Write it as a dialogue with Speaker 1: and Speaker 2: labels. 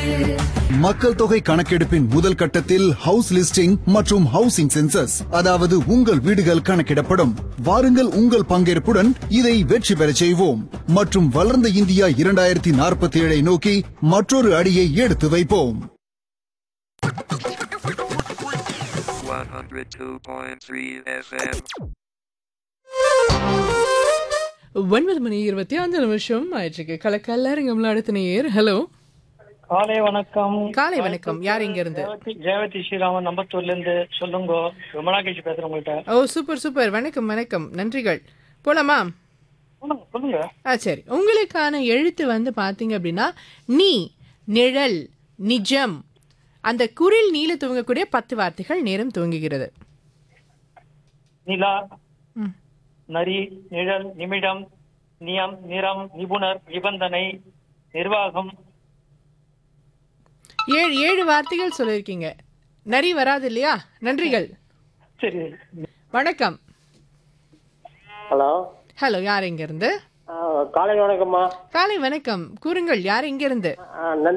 Speaker 1: மக்கள் தொகை கணக்கெடுப்பின் முதல் கட்டத்தில் ஹவுஸ் லிஸ்டிங் மற்றும் ஹவுசிங் சென்சஸ் அதாவது உங்கள் வீடுகள் கணக்கிடப்படும் வாருங்கள் உங்கள் பங்கேற்புடன் இதை வெற்றி பெறச் செய்வோம் மற்றும் வளர்ந்த இந்தியா இரண்டாயிரத்தி நாற்பத்தி ஏழை நோக்கி மற்றொரு அடியை எடுத்து வைப்போம்
Speaker 2: 102.3 FM.
Speaker 3: ஒன்பது மணி இருபத்தி அஞ்சு நிமிஷம் ஆயிடுச்சு கலக்கல்லருங்கம்ல அடுத்த நேயர் ஹலோ
Speaker 4: காலை வணக்கம்
Speaker 3: காலை வணக்கம் யார் இங்க இருந்து
Speaker 4: ஜெயவதி ஜெயவதி ஸ்ரீராமன் நம்பத்தூர்ல இருந்து சொல்லுங்க ரொம்ப நாள் கழிச்சு பேசுறேன் உங்கள்கிட்ட
Speaker 3: ஓ சூப்பர் சூப்பர் வணக்கம் வணக்கம் நன்றிகள் போலாமா
Speaker 4: சொல்லுங்க சொல்லுங்க
Speaker 3: ஆ சரி உங்களுக்கான எழுத்து வந்து பாத்தீங்க அப்படின்னா நீ நிழல் நிஜம் அந்த குரில் நீல துவங்கக்கூடிய பத்து வார்த்தைகள் நேரம் துவங்குகிறது
Speaker 4: நிலா
Speaker 3: ம்.
Speaker 4: நரி நிழல் நிமிடம் நியம் நிறம் நிபுணர் நிபந்தனை நிர்வாகம்
Speaker 3: ஏழு ஏழு வார்த்தைகள் சொல்லியிருக்கீங்க நரி வராது இல்லையா நன்றிகள்
Speaker 4: சரி
Speaker 3: வணக்கம்
Speaker 5: ஹலோ
Speaker 3: ஹலோ யார் இங்க இருந்து
Speaker 5: காலை வணக்கம்மா
Speaker 3: காலை வணக்கம் கூறுங்கள் யார் இங்க இருந்து
Speaker 5: நன்றி